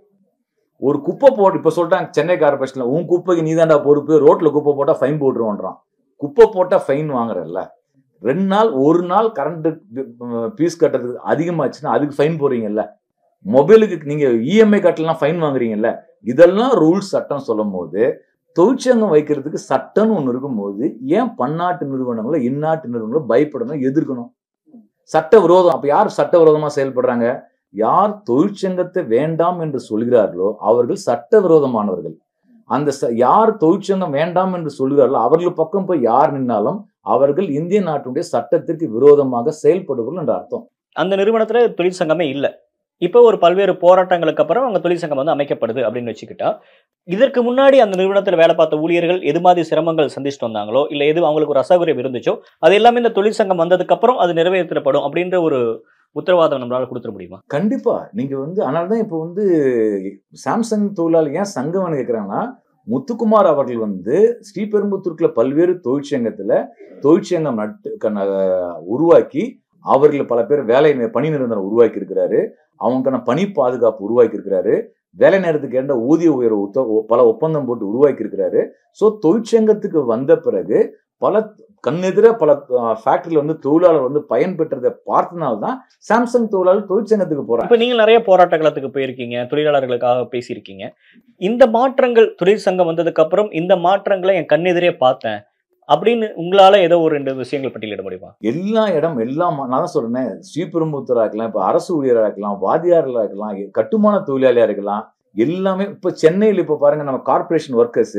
Speaker 2: ஒரு குப்பை போட்டு இப்ப சொல்லிட்டாங்க சென்னை கார்பரேஷன்ல உன் குப்பைக்கு நீதாண்டா பொறுப்பு ரோட்ல குப்பை போட்டா ஃபைன் போட்டுருவோன்றான் குப்பை போட்டா ஃபைன் வாங்குறல்ல ரெண்டு நாள் ஒரு நாள் கரண்ட் பீஸ் கட்டுறதுக்கு அதிகமாச்சுன்னா அதுக்கு ஃபைன் போடுறீங்கல்ல மொபைலுக்கு நீங்க இஎம்ஐ கட்டலாம் ஃபைன் வாங்குறீங்கல்ல இதெல்லாம் ரூல்ஸ் சட்டம் சொல்லும் போது தொழிற்சங்கம் வைக்கிறதுக்கு சட்டம்னு ஒன்று இருக்கும்போது ஏன் பன்னாட்டு நிறுவனங்களோ இந்நாட்டு நிறுவனங்களோ பயப்படணும் எதிர்க்கணும் சட்ட விரோதம் அப்ப யார் சட்ட விரோதமா செயல்படுறாங்க யார் தொழிற்சங்கத்தை வேண்டாம் என்று சொல்கிறார்களோ அவர்கள் சட்டவிரோதமானவர்கள் அந்த ச- யார் தொழிற்சங்கம் வேண்டாம் என்று சொல்கிறார்களோ அவர்கள் பக்கம் போய் யார் நின்னாலும் அவர்கள் இந்திய நாட்டினுடைய சட்டத்திற்கு விரோதமாக செயல்படுவர்கள் என்ற அர்த்தம்
Speaker 1: அந்த நிறுவனத்துல தொழிற்சங்கமே இல்ல இப்போ ஒரு பல்வேறு போராட்டங்களுக்கு அப்புறம் அவங்க தொழிற்சங்கம் வந்து அமைக்கப்படுது அப்படின்னு வச்சுக்கிட்டா இதற்கு முன்னாடி அந்த நிறுவனத்துல வேலை பார்த்த ஊழியர்கள் எது மாதிரி சிரமங்கள் சந்திச்சுட்டு வந்தாங்களோ இல்ல எது அவங்களுக்கு ஒரு அசௌகரியம் இருந்துச்சோ அது எல்லாமே இந்த தொழிற்சங்கம் வந்ததுக்கு அப்புறம் அது நிறைவேற்றப்படும் அப்படின்ற ஒரு உத்தரவாதம் நம்மளால கொடுத்துட முடியுமா
Speaker 2: கண்டிப்பா நீங்க வந்து அதனால தான் இப்போ வந்து சாம்சங் தொழிலாளி ஏன் சங்கம்னு கேட்குறாங்கன்னா முத்துக்குமார் அவர்கள் வந்து ஸ்ரீபெரும்புத்தூர்க்குள்ள பல்வேறு தொழிற்சங்கத்துல தொழிற்சங்கம் நட்டு கண்ண- உருவாக்கி அவர்கள் பல பேர் வேலை நி- பணி நிரந்தரம் உருவாக்கி இருக்கிறாரு அவங்களுக்கான பணி பாதுகாப்பு உருவாக்கி இருக்கிறாரு வேலை நேரத்துக்கு ஏண்ட ஊதிய உயர்வு ஒத்த- பல ஒப்பந்தம் போட்டு உருவாக்கி இருக்கிறாரு ஸோ தொழிற்சங்கத்துக்கு வந்த பிறகு பல கண்ணெதிர பல ஃபேக்டரியில் வந்து தொழிலாளர் வந்து பயன்பெற்றதை பார்த்தனால தான் சாம்சங் தொழிலாளர் தொழிற்சங்கத்துக்கு போறாங்க
Speaker 1: இப்ப நீங்க நிறைய போராட்ட களத்துக்கு போயிருக்கீங்க தொழிலாளர்களுக்காக பேசியிருக்கீங்க இந்த மாற்றங்கள் தொழிற்சங்கம் வந்ததுக்கு அப்புறம் இந்த மாற்றங்களை என் கண்ணெதிரே பார்த்தேன் அப்படின்னு உங்களால ஏதோ ஒரு ரெண்டு விஷயங்கள் பட்டியலிட முடியுமா
Speaker 2: எல்லா இடம் எல்லாம் நான் தான் சொல்றேன் ஸ்ரீபெரும்புத்தூரா இருக்கலாம் இப்ப அரசு ஊழியராக இருக்கலாம் வாதியார்களா இருக்கலாம் கட்டுமான தொழிலாளியா இருக்கலாம் எல்லாமே இப்ப சென்னையில் இப்ப பாருங்க நம்ம கார்ப்பரேஷன் ஒர்க்கர்ஸ்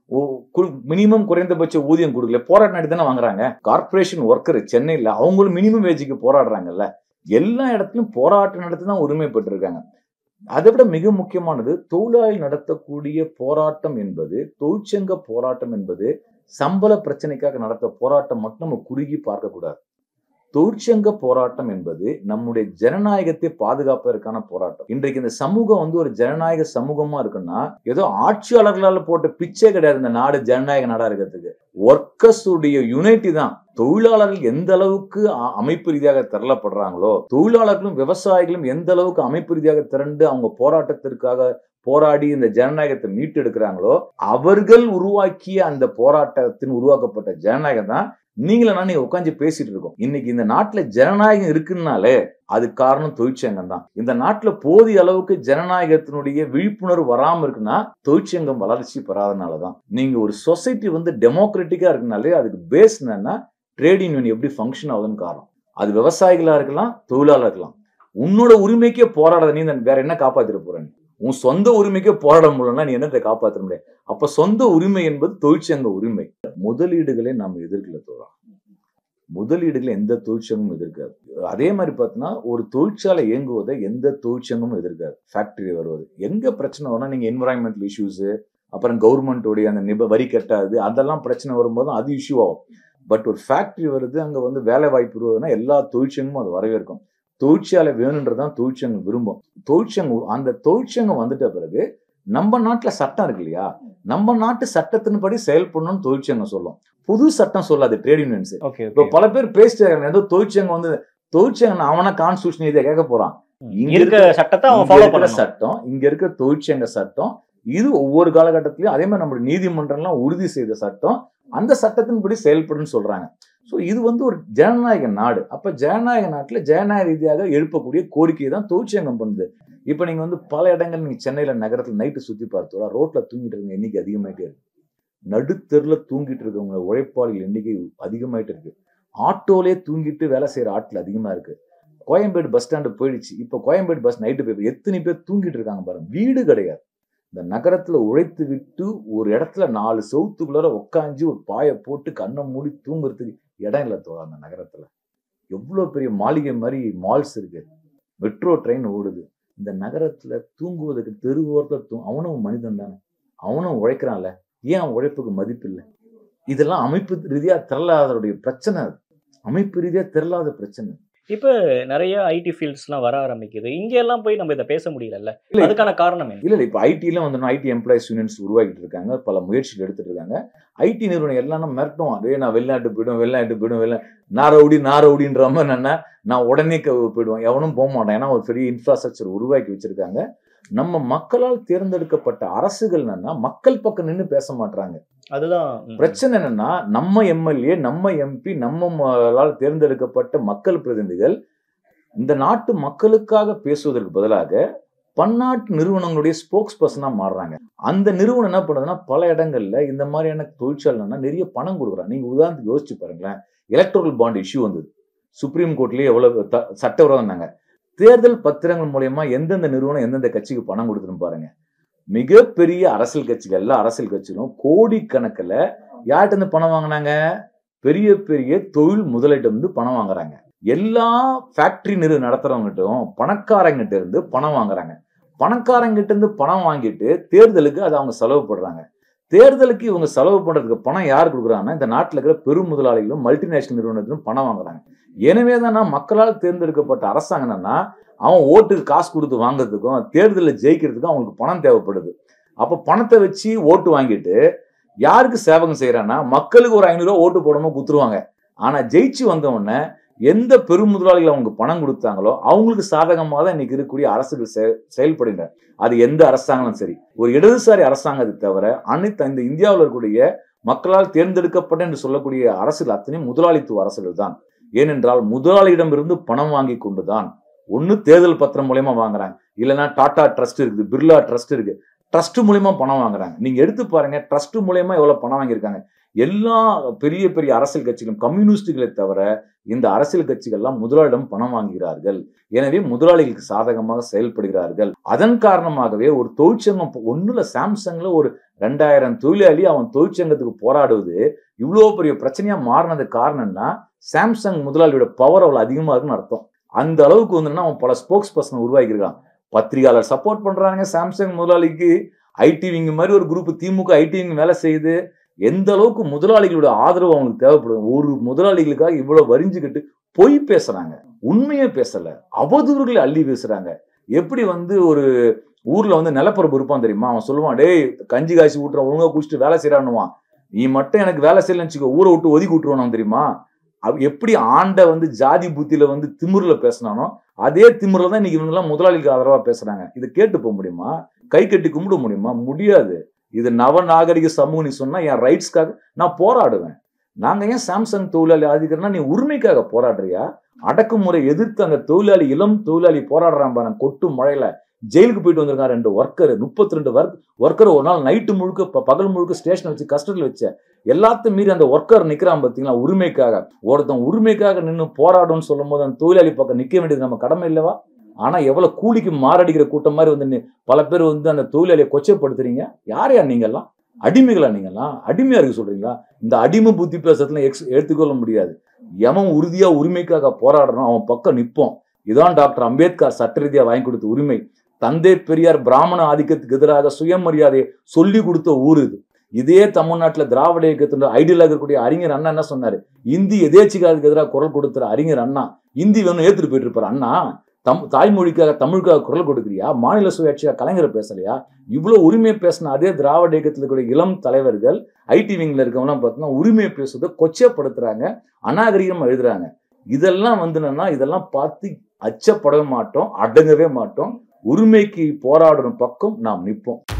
Speaker 2: மினிமம் குறைந்தபட்ச ஊதியம் கொடுக்கல போராட்டம் தானே வாங்குறாங்க கார்ப்பரேஷன் ஒர்க்கர் சென்னையில் அவங்களும் மினிமம் வேஜுக்கு போராடுறாங்கல்ல எல்லா இடத்துலயும் போராட்டம் நடத்தி தான் உரிமை பெற்றிருக்காங்க அதை விட மிக முக்கியமானது தொழிலாளி நடத்தக்கூடிய போராட்டம் என்பது தொழிற்சங்க போராட்டம் என்பது சம்பள பிரச்சனைக்காக நடத்த போராட்டம் மட்டும் நம்ம குறுகி பார்க்கக்கூடாது தொழிற்சங்க போராட்டம் என்பது நம்முடைய ஜனநாயகத்தை பாதுகாப்பதற்கான போராட்டம் இன்றைக்கு இந்த சமூகம் வந்து ஒரு ஜனநாயக சமூகமா இருக்குன்னா ஏதோ ஆட்சியாளர்களால போட்ட பிச்சை கிடையாது இந்த நாடு ஜனநாயக நாடா இருக்கிறதுக்கு ஒர்க்கர்ஸ் உடைய யுனைட்டி தான் தொழிலாளர்கள் எந்த அளவுக்கு அ- அமைப்பு ரீதியாக திரளப்படுறாங்களோ தொழிலாளர்களும் விவசாயிகளும் எந்த அளவுக்கு அமைப்பு ரீதியாக திரண்டு அவங்க போராட்டத்திற்காக போராடி இந்த ஜனநாயகத்தை மீட்டெடுக்கிறாங்களோ அவர்கள் உருவாக்கிய அந்த போராட்டத்தின் உருவாக்கப்பட்ட ஜனநாயகம் தான் நீங்கள நான் நீங்க உட்காந்து பேசிட்டு இருக்கோம் இன்னைக்கு இந்த நாட்டுல ஜனநாயகம் இருக்குன்னாலே அது காரணம் தொழிற்சங்கம் தான் இந்த நாட்டுல போதிய அளவுக்கு ஜனநாயகத்தினுடைய விழிப்புணர்வு வராம இருக்குன்னா தொழிற்சங்கம் வளர்ச்சி பெறாதனாலதான் நீங்க ஒரு சொசைட்டி வந்து டெமோக்ராட்டிக்கா இருக்குனாலே அதுக்கு பேஸ் என்னன்னா ட்ரேட் யூனியன் எப்படி ஃபங்க்ஷன் ஆகுதுன்னு காரணம் அது விவசாயிகளா இருக்கலாம் தொழிலாளர் இருக்கலாம் உன்னோட உரிமைக்கே போராடாத நீ then வேற என்ன காப்பாத்திட போற நீ? உன் சொந்த உரிமைக்கே போராட முடியலன்னா நீ என்னத்தை காப்பாற்ற முடியாது அப்ப சொந்த உரிமை என்பது தொழிற்சங்க உரிமை முதலீடுகளை நாம் எதிர்க்கல தோழா முதலீடுகளை எந்த தொழிற்சங்கமும் எதிர்க்காது அதே மாதிரி பார்த்தீங்கன்னா ஒரு தொழிற்சாலை இயங்குவதை எந்த தொழிற்சங்கமும் எதிர்க்காது ஃபேக்டரி வருவது எங்க பிரச்சனை வரும்னா நீங்க என்விரான்மெண்டல் இஷ்யூஸ் அப்புறம் கவர்மெண்ட்டோடைய அந்த நிப வரி கட்டாது அதெல்லாம் பிரச்சனை வரும்போது அது இஷ்யூ ஆகும் பட் ஒரு ஃபேக்டரி வருது அங்க வந்து வேலை வாய்ப்பு வருவதுன்னா எல்லா தொழிற்சங்கமும் அது வரவேற்கும் தொழிற்சாலை வேணுன்றதான் தொழிற்சங்கம் விரும்பும் தொழிற்சங்கம் அந்த தொழிற்சங்கம் வந்துட்ட பிறகு நம்ம நாட்டுல சட்டம் இருக்கு இல்லையா நம்ம நாட்டு சட்டத்தின்படி செயல்படணும்னு தொழிற்சங்கம் சொல்லும் புது சட்டம் சொல்லாது ட்ரேட் யூனியன்ஸ்
Speaker 1: ஓகே
Speaker 2: இப்ப பல பேர் பேசிட்டு இருக்காங்க ஏதோ தொழிற்சங்கம் வந்து தொழிற்சங்கம் அவனா கான்ஸ்டியூஷன் இதை கேட்க போறான் இங்க
Speaker 1: இருக்க
Speaker 2: இருக்க-
Speaker 1: சட்டத்தை அவன்
Speaker 2: இங்க
Speaker 1: ஃபாலோ
Speaker 2: இருக்கிற
Speaker 1: பண்ணணும்
Speaker 2: சட்டம் இங்க இருக்க தொழிற்சங்க சட்டம் இது ஒவ்வொரு காலகட்டத்திலயும் அதே மாதிரி நம்முடைய நீதிமன்றம்லாம் உறுதி செய்த சட்டம் அந்த சட்டத்தின்படி செயல்படுன்னு சொல்றாங்க ஸோ இது வந்து ஒரு ஜனநாயக நாடு அப்ப ஜனநாயக நாட்டுல ஜனநாயக ரீதியாக எழுப்பக்கூடிய கோரிக்கையை தான் தொழிற்சங்கம் பண்ணுது இப்ப நீங்க வந்து பல இடங்கள் நீங்க சென்னையில நகரத்துல நைட்டு சுத்தி பார்த்தோம் ரோட்ல தூங்கிட்டு இருக்க எண்ணிக்கை அதிகமாயிட்டே இருக்கு நடுத்தெருல தூங்கிட்டு இருக்கவங்க உழைப்பாளிகள் எண்ணிக்கை அதிகமாயிட்டு இருக்கு ஆட்டோலே தூங்கிட்டு வேலை செய்யற ஆட்கள் அதிகமா இருக்கு கோயம்பேடு பஸ் ஸ்டாண்டு போயிடுச்சு இப்போ கோயம்பேடு பஸ் நைட்டு போய் எத்தனை பேர் தூங்கிட்டு இருக்காங்க பாருங்க வீடு கிடையாது இந்த நகரத்துல உழைத்து விட்டு ஒரு இடத்துல நாலு செவுத்துக்குள்ளார உட்காந்து ஒரு பாயை போட்டு கண்ணை மூடி தூங்குறதுக்கு இடம் இல்லை தோழா அந்த நகரத்துல எவ்வளவு பெரிய மாளிகை மாதிரி மால்ஸ் இருக்கு மெட்ரோ ட்ரெயின் ஓடுது இந்த நகரத்துல தூங்குவதற்கு தெருவோரத்தில் தூ அவனும் மனிதன் தானே அவனும் உழைக்கிறான்ல ஏன் அவன் உழைப்புக்கு மதிப்பு இல்லை இதெல்லாம் அமைப்பு ரீதியா திரளாதவருடைய பிரச்சனை அது. அமைப்பு ரீதியா திரளாத பிரச்சனை
Speaker 1: இப்ப நிறைய ஐடி ஃபீல்ட்ஸ்லாம் வர ஆரம்பிக்குது இங்க எல்லாம் போய் நம்ம இதை பேச முடியலல்ல
Speaker 2: இல்ல.
Speaker 1: அதுக்கான காரணம் என்ன
Speaker 2: இல்ல இல்ல இப்ப ஐடில வந்து ஐடி எம்ப்ளாயிஸ் யூனியன்ஸ் உருவாக்கிட்டு இருக்காங்க பல முயற்சிகள் எடுத்துட்டு இருக்காங்க ஐடி நிறுவனம் எல்லாம் மிரட்டும் அதே நான் வெளிநாட்டு போயிடும் வெளிநாட்டு போயிடும் வெளி நாரவுடி நாரவுடின்ற மாதிரி என்னன்னா நான் உடனே க- போயிடுவேன் எவனும் போக மாட்டான் ஏன்னா ஒரு பெரிய இன்ஃப்ராஸ்ட்ரக்சர் உருவாக்கி வச்சிருக்காங்க நம்ம மக்களால் தேர்ந்தெடுக்கப்பட்ட அரசுகள் என்னன்னா மக்கள் பக்கம் நின்று பேச மாட்டாங்க
Speaker 1: அதுதான் ம்.
Speaker 2: பிரச்சனை என்னன்னா நம்ம எம்எல்ஏ நம்ம எம்பி நம்ம ம- தேர்ந்தெடுக்கப்பட்ட மக்கள் பிரதிநிதிகள் இந்த நாட்டு மக்களுக்காக பேசுவதற்கு பதிலாக பன்னாட்டு நிறுவனங்களுடைய ஸ்போக்ஸ் பர்சனா மாறுறாங்க அந்த நிறுவனம் என்ன பண்ணுதுன்னா பல இடங்கள்ல இந்த மாதிரியான தொழிற்சாலைனா நிறைய பணம் கொடுக்குறாங்க நீங்க உதாரணத்துக்கு யோசிச்சு பாருங்களேன் எலக்ட்ரல் பாண்ட் இஷ்யூ வந்தது சுப்ரீம் கோர்ட்லயே எவ்வளவு த- சட்டவிரோதம்னாங்க தேர்தல் பத்திரங்கள் மூலயமா எந்தெந்த நிறுவனம் எந்தெந்த கட்சிக்கு பணம் கொடுத்துன்னு பாருங்க மிகப்பெரிய அரசியல் கட்சிகள் எல்லா அரசியல் கட்சிகளும் கோடிக்கணக்கில் யார்கிட்ட இருந்து பணம் வாங்கினாங்க பெரிய பெரிய தொழில் முதலீட்டு வந்து பணம் வாங்குறாங்க எல்லா ஃபேக்டரி நிறு நடத்துறவங்ககிட்டும் பணக்காரங்கிட்ட இருந்து பணம் வாங்குறாங்க பணக்காரங்கிட்ட இருந்து பணம் வாங்கிட்டு தேர்தலுக்கு அதை அவங்க செலவு பண்றாங்க தேர்தலுக்கு இவங்க செலவு பண்றதுக்கு பணம் யார் கொடுக்குறாங்கன்னா இந்த நாட்டில் இருக்கிற பெரும் முதலாளிகளும் மல்டிநேஷனல் நிறுவனத்திலும் பணம் வாங்குறாங்க எனவே தான் நான் மக்களால் தேர்ந்தெடுக்கப்பட்ட அரசாங்கம் என்னன்னா அவன் ஓட்டுக்கு காசு கொடுத்து வாங்குறதுக்கும் தேர்தலில் ஜெயிக்கிறதுக்கும் அவங்களுக்கு பணம் தேவைப்படுது அப்போ பணத்தை வச்சு ஓட்டு வாங்கிட்டு யாருக்கு சேவகம் செய்யறான்னா மக்களுக்கு ஒரு ஐநூறுரூவா ஓட்டு போடாம குத்துருவாங்க ஆனா ஜெயிச்சு வந்த உடனே எந்த பெரும் முதலாளிகள் அவங்க பணம் கொடுத்தாங்களோ அவங்களுக்கு சாதகமாக தான் இன்னைக்கு இருக்கக்கூடிய அரசுகள் செ- செயல்படுகின்றன அது எந்த அரசாங்கமும் சரி ஒரு இடதுசாரி அரசாங்கத்தை தவிர அனைத்து இந்த இந்தியாவில் இருக்கக்கூடிய மக்களால் தேர்ந்தெடுக்கப்பட்ட என்று சொல்லக்கூடிய அரசுகள் அத்தனையும் முதலாளித்துவ அரசுகள் தான் ஏனென்றால் முதலாளியிடமிருந்து பணம் வாங்கி கொண்டுதான் ஒண்ணு தேர்தல் பத்திரம் மூலயமா வாங்குறாங்க இல்லைன்னா டாடா ட்ரஸ்ட் இருக்குது பிர்லா ட்ரஸ்ட் இருக்கு ட்ரஸ்ட் மூலியமா பணம் வாங்குறாங்க நீங்க எடுத்து பாருங்க ட்ரஸ்ட் மூலியமா எவ்வளவு பணம் வாங்கியிருக்காங்க எல்லா பெரிய பெரிய அரசியல் கட்சிகளும் கம்யூனிஸ்டுகளை தவிர இந்த அரசியல் கட்சிகள்லாம் முதலாளிடம் பணம் வாங்குகிறார்கள் எனவே முதலாளிகளுக்கு சாதகமாக செயல்படுகிறார்கள் அதன் காரணமாகவே ஒரு தொழிற்சங்கம் ஒண்ணுல சாம்சங்ல ஒரு ரெண்டாயிரம் தொழிலாளி அவன் தொழிற்சங்கத்துக்கு போராடுவது இவ்வளோ பெரிய பிரச்சனையா மாறினது காரணம்னா சாம்சங் முதலாளியோட பவர் அவ்வளவு அதிகமா இருக்குன்னு அர்த்தம் அந்த அளவுக்கு வந்து அவன் பல ஸ்போக்ஸ் பர்சன் உருவாக்கியிருக்கான் பத்திரிகையாளர் சப்போர்ட் பண்றாங்க சாம்சங் முதலாளிக்கு ஐடி விங் மாதிரி ஒரு குரூப் திமுக ஐடி விங் வேலை செய்யுது எந்த அளவுக்கு முதலாளிகளோட ஆதரவு அவங்களுக்கு தேவைப்படும் ஒரு முதலாளிகளுக்காக இவ்வளவு வரிஞ்சுக்கிட்டு பொய் பேசுறாங்க உண்மையே பேசல அவதூறுகளை அள்ளி பேசுறாங்க எப்படி வந்து ஒரு ஊர்ல வந்து நிலப்பரப்பு இருப்பான் தெரியுமா அவன் சொல்லுவான் டேய் கஞ்சி காய்ச்சி ஊட்டுற ஒழுங்கா குடிச்சிட்டு வேலை செய்யறான்னுவான் நீ மட்டும் எனக்கு வேலை செய்யலன்னு வச்சுக்கோ ஊரை விட்டு ஒதுக்கி விட்டுருவானு தெரியுமா அவ எப்படி ஆண்ட வந்து ஜாதி புத்தியில வந்து திமிர்ல பேசினானோ அதே திமிர்ல தான் இன்னைக்கு இவங்க எல்லாம் முதலாளிக்கு ஆதரவா பேசுறாங்க இதை கேட்டு போக முடியுமா கை கட்டி கும்பிட முடியுமா முடியாது இது நவ நாகரிக சமூகம் நீ சொன்னா என் ரைட்ஸ்க்காக நான் போராடுவேன் நாங்க ஏன் சாம்சங் தொழிலாளி ஆதிக்கிறோம்னா நீ உரிமைக்காக போராடுறியா அடக்குமுறை எதிர்த்து அந்த தொழிலாளி இளம் தொழிலாளி போராடுறான் பாருங்க கொட்டு மழையில ஜெயிலுக்கு போயிட்டு வந்திருக்கான் ரெண்டு ஒர்க்கர் முப்பத்தி ரெண்டு ஒர்க் ஒர்க்கர் ஒரு நாள் நைட்டு முழுக்க ப- பகல் முழுக்க ஸ்டேஷன் வச்சு கஸ்டடியில் வச்ச எல்லாத்தையும் மீறி அந்த ஒர்க்கர் நிக்கிறான் பார்த்தீங்களா உரிமைக்காக ஒருத்தன் உரிமைக்காக நின்று போராடும்னு சொல்லும் போது அந்த தொழிலாளி பக்கம் நிக்க வேண்டியது நம்ம கடமை இல்லவா ஆனா எவ்வளவு கூலிக்கு மாரடிக்கிற கூட்டம் மாதிரி வந்து நி- பல பேர் வந்து அந்த தொழிலாளியை கொச்சைப்படுத்துறீங்க யாரையா நீங்கெல்லாம் அடிமைகளா நீங்கெல்லாம் அடிமையா இருக்கு சொல்றீங்களா இந்த அடிமை புத்தி பேசுறதுல எக்ஸ் எடுத்துக்கொள்ள முடியாது எவன் உறுதியா உரிமைக்காக போராடுறோம் அவன் பக்கம் நிப்போம் இதான் டாக்டர் அம்பேத்கர் சட்ட ரீதியா வாங்கி கொடுத்த உரிமை தந்தை பெரியார் பிராமண ஆதிக்கத்துக்கு எதிராக சுயமரியாதையை சொல்லி கொடுத்த ஊர் இது இதே தமிழ்நாட்டுல திராவிட இயக்கத்தின் ஐடியலாக இருக்கக்கூடிய அறிஞர் அண்ணா என்ன சொன்னாரு இந்தி எதேச்சிகாதுக்கு எதிராக குரல் கொடுத்துற அறிஞர் அண்ணா இந்தி வேணும் ஏத்துட்டு போயிட்டு இருப்பாரு அண்ணா தம் தாய்மொழிக்காக தமிழுக்காக குரல் கொடுக்குறியா மாநில சுயாட்சியாக கலைஞர் பேசலையா இவ்வளவு உரிமையை பேசின அதே திராவிட இயக்கத்தில் இருக்கக்கூடிய இளம் தலைவர்கள் ஐடி விங்ல இருக்கவங்கலாம் பார்த்தீங்கன்னா உரிமையை பேசுறதை கொச்சைப்படுத்துறாங்க அநாகரிகமா எழுதுறாங்க இதெல்லாம் வந்து என்னன்னா இதெல்லாம் பார்த்து அச்சப்படவே மாட்டோம் அடங்கவே மாட்டோம் உரிமைக்கு போராடுற பக்கம் நாம் நிற்போம்